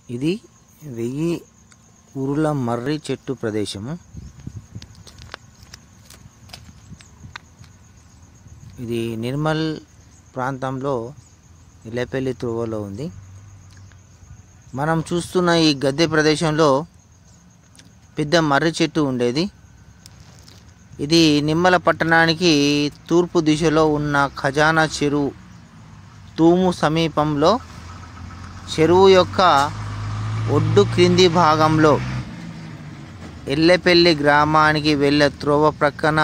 ఇది వెయ్యి ఉరుల మర్రి చెట్టు ప్రదేశము ఇది నిర్మల్ ప్రాంతంలో ఇల్లపల్లి త్రోవలో ఉంది మనం చూస్తున్న ఈ గద్దె ప్రదేశంలో పెద్ద మర్రి చెట్టు ఉండేది ఇది నిమ్మల పట్టణానికి తూర్పు దిశలో ఉన్న ఖజానా చెరువు తూము సమీపంలో చెరువు యొక్క ఒడ్డు క్రింది భాగంలో ఎల్లెపల్లి గ్రామానికి వెళ్ళే త్రోవ ప్రక్కన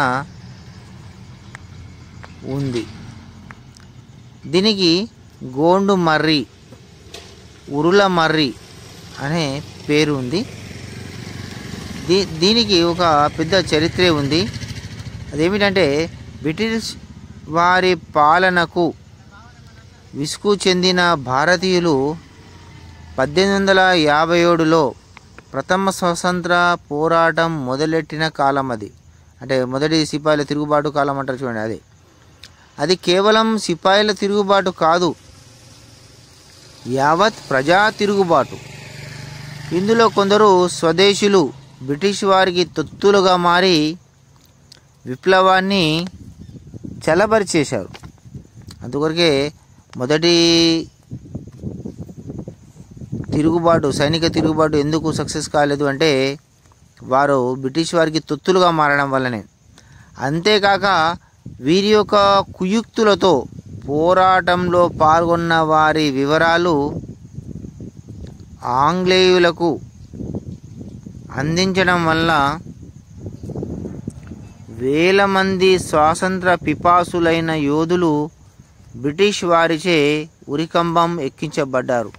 ఉంది దీనికి గోండు మర్రి ఉరుల మర్రి అనే పేరు ఉంది దీ దీనికి ఒక పెద్ద చరిత్రే ఉంది అదేమిటంటే బ్రిటిష్ వారి పాలనకు విసుగు చెందిన భారతీయులు పద్దెనిమిది వందల యాభై ఏడులో ప్రథమ స్వతంత్ర పోరాటం మొదలెట్టిన కాలం అది అంటే మొదటి సిపాయిల తిరుగుబాటు కాలం అంటారు చూడండి అది అది కేవలం సిపాయిల తిరుగుబాటు కాదు యావత్ ప్రజా తిరుగుబాటు ఇందులో కొందరు స్వదేశీయులు బ్రిటిష్ వారికి తొత్తులుగా మారి విప్లవాన్ని చల్లబరిచేశారు అందుకొరకే మొదటి తిరుగుబాటు సైనిక తిరుగుబాటు ఎందుకు సక్సెస్ కాలేదు అంటే వారు బ్రిటిష్ వారికి తొత్తులుగా మారడం వల్లనే అంతేకాక వీరి యొక్క కుయుక్తులతో పోరాటంలో పాల్గొన్న వారి వివరాలు ఆంగ్లేయులకు అందించడం వల్ల వేల మంది స్వాతంత్ర పిపాసులైన యోధులు బ్రిటిష్ వారిచే ఉరికంబం ఎక్కించబడ్డారు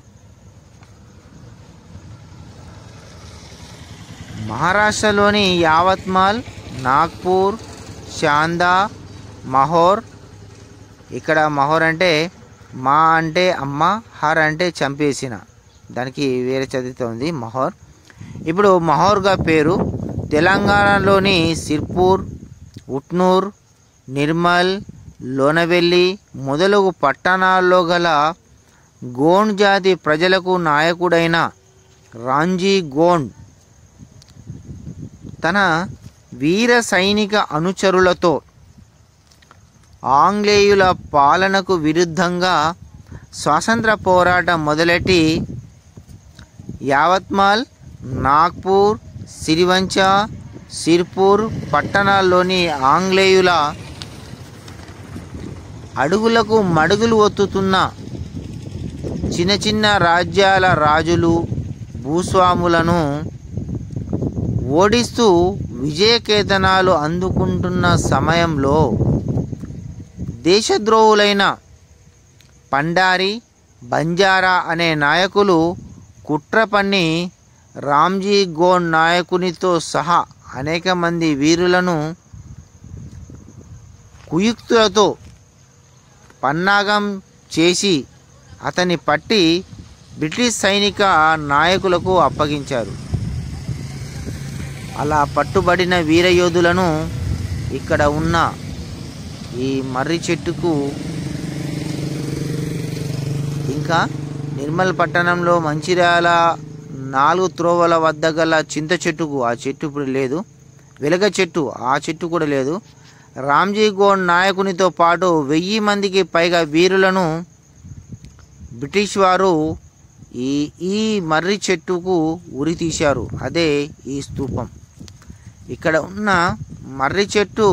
మహారాష్ట్రలోని యావత్మాల్ నాగ్పూర్ చాందా మహోర్ ఇక్కడ మహోర్ అంటే మా అంటే అమ్మ హర్ అంటే చంపేసిన దానికి వేరే చదివితే ఉంది మహోర్ ఇప్పుడు మహోర్గా పేరు తెలంగాణలోని సిర్పూర్ ఉట్నూర్ నిర్మల్ లోనవెల్లి మొదలగు పట్టణాల్లో గల గోండ్ జాతి ప్రజలకు నాయకుడైన రాంజీ గోండ్ తన వీర సైనిక అనుచరులతో ఆంగ్లేయుల పాలనకు విరుద్ధంగా స్వాతంత్ర పోరాటం మొదలెట్టి యావత్మాల్ నాగ్పూర్ సిరివంచ సిర్పూర్ పట్టణాల్లోని ఆంగ్లేయుల అడుగులకు మడుగులు ఒత్తుతున్న చిన్న చిన్న రాజ్యాల రాజులు భూస్వాములను ఓడిస్తూ విజయకేతనాలు అందుకుంటున్న సమయంలో దేశద్రోహులైన పండారి బంజారా అనే నాయకులు కుట్ర పన్ని రామ్జీ గోండ్ నాయకునితో సహా అనేక మంది వీరులను కుయుక్తులతో పన్నాగం చేసి అతన్ని పట్టి బ్రిటిష్ సైనిక నాయకులకు అప్పగించారు అలా పట్టుబడిన వీరయోధులను ఇక్కడ ఉన్న ఈ మర్రి చెట్టుకు ఇంకా నిర్మల్ పట్టణంలో మంచిర్యాల నాలుగు త్రోవల వద్ద గల చింత చెట్టుకు ఆ చెట్టు ఇప్పుడు లేదు వెలగ చెట్టు ఆ చెట్టు కూడా లేదు రామ్జీ గోండ్ నాయకునితో పాటు వెయ్యి మందికి పైగా వీరులను బ్రిటిష్ వారు ఈ ఈ మర్రి చెట్టుకు ఉరి తీశారు అదే ఈ స్తూపం ఇక్కడ ఉన్న మర్రి చెట్టు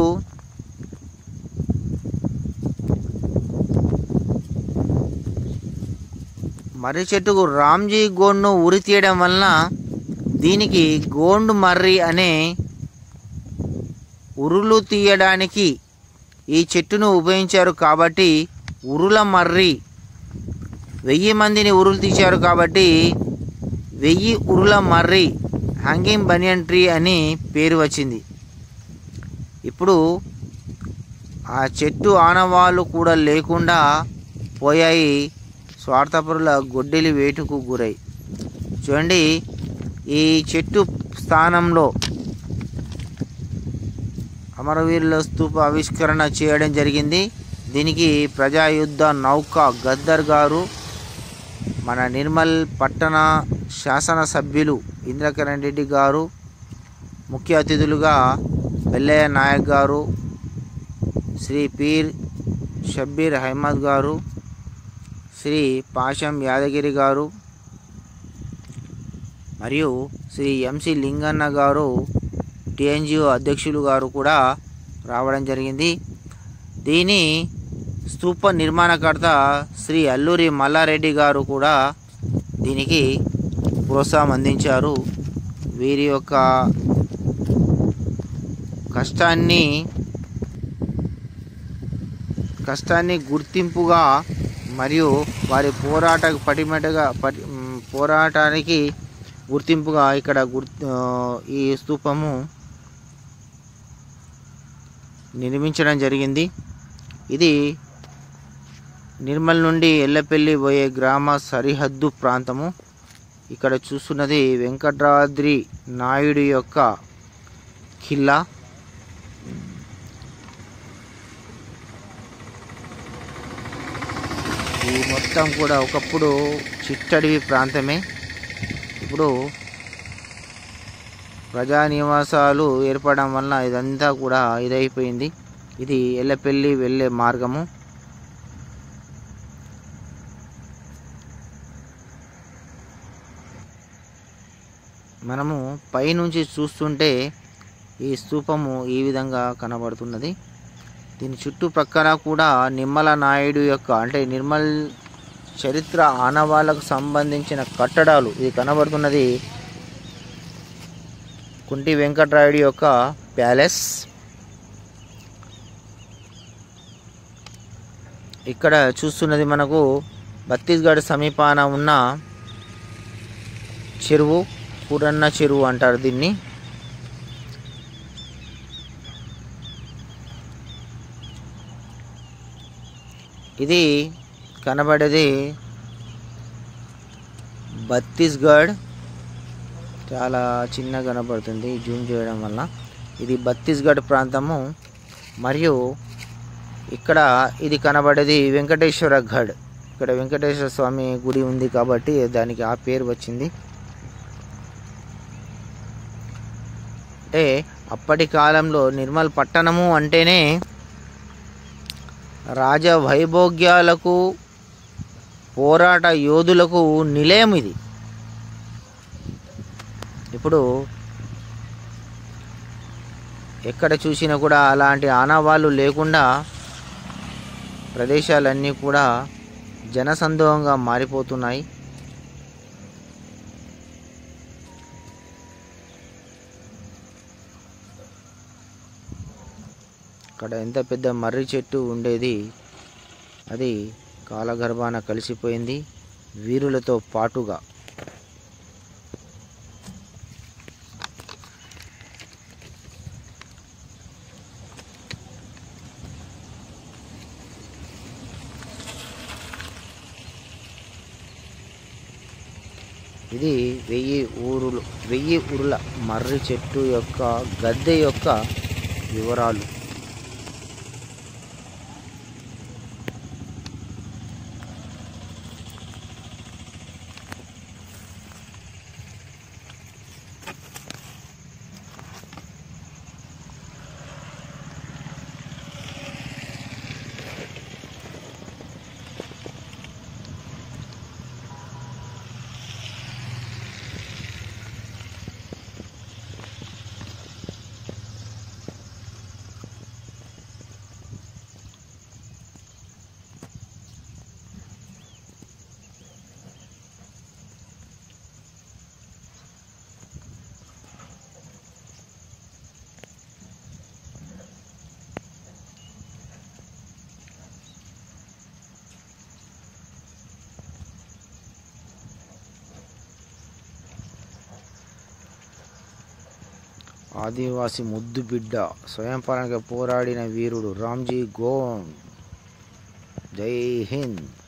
మర్రి చెట్టుకు రామ్జీ గోండ్ను ఉరి తీయడం వలన దీనికి గోండ్ మర్రి అనే ఉరులు తీయడానికి ఈ చెట్టును ఉపయోగించారు కాబట్టి ఉరుల మర్రి వెయ్యి మందిని ఉరులు తీశారు కాబట్టి వెయ్యి ఉరుల మర్రి హంగింగ్ బనియన్ ట్రీ అని పేరు వచ్చింది ఇప్పుడు ఆ చెట్టు ఆనవాళ్ళు కూడా లేకుండా పోయాయి స్వార్థపరుల గొడ్డలి వేటుకు గురై చూడండి ఈ చెట్టు స్థానంలో అమరవీరుల స్తూప ఆవిష్కరణ చేయడం జరిగింది దీనికి ప్రజాయుద్ధ నౌక గద్దర్ గారు మన నిర్మల్ పట్టణ శాసనసభ్యులు ఇంద్రకరణ్ రెడ్డి గారు ముఖ్య అతిథులుగా బెల్లయ్య నాయక్ గారు శ్రీ పీర్ షబ్బీర్ అహ్మద్ గారు శ్రీ పాషం యాదగిరి గారు మరియు శ్రీ ఎంసి లింగన్న గారు టిఎన్జిఓ అధ్యక్షులు గారు కూడా రావడం జరిగింది దీని స్తూప నిర్మాణకర్త శ్రీ అల్లూరి మల్లారెడ్డి గారు కూడా దీనికి ప్రోత్సాహం అందించారు వీరి యొక్క కష్టాన్ని కష్టాన్ని గుర్తింపుగా మరియు వారి పోరాట పటిమటగా పటి మ్, పోరాటానికి గుర్తింపుగా ఇక్కడ గుర్ ఆ, ఈ స్తూపము నిర్మించడం జరిగింది ఇది నిర్మల్ నుండి ఎల్లపల్లి పోయే గ్రామ సరిహద్దు ప్రాంతము ఇక్కడ చూస్తున్నది వెంకట్రాద్రి నాయుడు యొక్క ఖిల్లా ఈ మొత్తం కూడా ఒకప్పుడు చిట్టడివి ప్రాంతమే ఇప్పుడు ప్రజా నివాసాలు ఏర్పడడం వలన ఇదంతా కూడా ఇదైపోయింది ఇది ఎల్లపల్లి వెళ్ళే మార్గము మనము పైనుంచి చూస్తుంటే ఈ స్తూపము ఈ విధంగా కనబడుతున్నది దీని చుట్టుప్రక్కల కూడా నిమ్మల నాయుడు యొక్క అంటే నిర్మల్ చరిత్ర ఆనవాళ్ళకు సంబంధించిన కట్టడాలు ఇది కనబడుతున్నది కుంటి వెంకట్రాయుడు యొక్క ప్యాలెస్ ఇక్కడ చూస్తున్నది మనకు ఛత్తీస్గఢ్ సమీపాన ఉన్న చెరువు పూరన్న చెరువు అంటారు దీన్ని ఇది కనబడేది ఛత్తీస్గఢ్ చాలా చిన్నగా కనబడుతుంది జూమ్ చేయడం వల్ల ఇది ఛత్తీస్గఢ్ ప్రాంతము మరియు ఇక్కడ ఇది కనబడేది వెంకటేశ్వర గఢ్ ఇక్కడ వెంకటేశ్వర స్వామి గుడి ఉంది కాబట్టి దానికి ఆ పేరు వచ్చింది అంటే అప్పటి కాలంలో నిర్మల్ పట్టణము అంటేనే రాజ వైభోగ్యాలకు పోరాట యోధులకు నిలయం ఇది ఇప్పుడు ఎక్కడ చూసినా కూడా అలాంటి ఆనవాళ్ళు లేకుండా ప్రదేశాలన్నీ కూడా జనసందోహంగా మారిపోతున్నాయి అక్కడ ఎంత పెద్ద మర్రి చెట్టు ఉండేది అది కాలగర్భాన కలిసిపోయింది వీరులతో పాటుగా ఇది వెయ్యి ఊరులు వెయ్యి ఊరుల మర్రి చెట్టు యొక్క గద్దె యొక్క వివరాలు ఆదివాసి ముద్దు బిడ్డ స్వయం పాలనగా పోరాడిన వీరుడు రామ్జీ గోండ్ జై హింద్